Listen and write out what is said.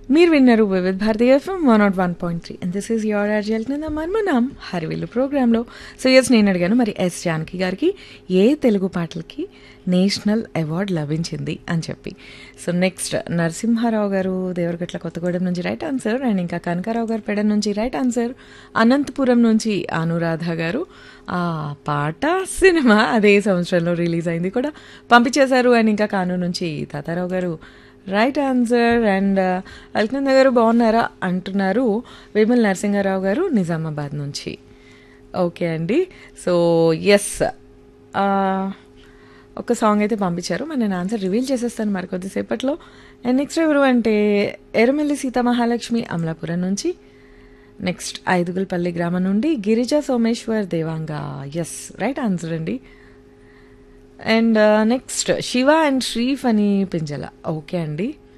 మీరు విన్నారు Vividh Bharati FM one nought one point three and this is your అర్జల్ కింద మన్మనాం హరివిల్లు ప్రోగ్రాంలో సో ఎస్ నేను అడిగాను మరి ఎస్ జానకి గారికి ఏ తెలుగు పాటలకి నేషనల్ అవార్డ్ లభించింది అని చెప్పి సో నెక్స్ట్ నరసింహారావు గారు దేవరగట్ల కొత్తగూడెం నుంచి రైట్ ఆన్సర్ అండ్ ఇంకా కనకారావు గారు పెడ నుంచి రైట్ ఆన్సర్ అనంతపురం నుంచి అనురాధ గారు ఆ పాట సినిమా అదే సంవత్సరంలో రిలీజ్ అయింది కూడా పంపించేశారు అండ్ ఇంకా కానూరు నుంచి తాతారావు గారు రైట్ ఆన్సర్ అండ్ అల్కనంద గారు బాగున్నారా అంటున్నారు వేమల్ నరసింహారావు గారు నిజామాబాద్ నుంచి ఓకే అండి సో ఎస్ ఒక సాంగ్ అయితే పంపించారు మరి నేను ఆన్సర్ రివీల్ చేసేస్తాను మరి కొద్దిసేపట్లో అండ్ నెక్స్ట్ ఎవరు అంటే ఎర్రమల్లి సీతామహాలక్ష్మి అమలాపురం నుంచి నెక్స్ట్ ఐదుగులపల్లి గ్రామం నుండి Girija Someshwar Devanga yes right answer అండి అండ్ నెక్స్ట్ శివ అండ్ శ్రీఫ్ అని పింజల ఓకే అండి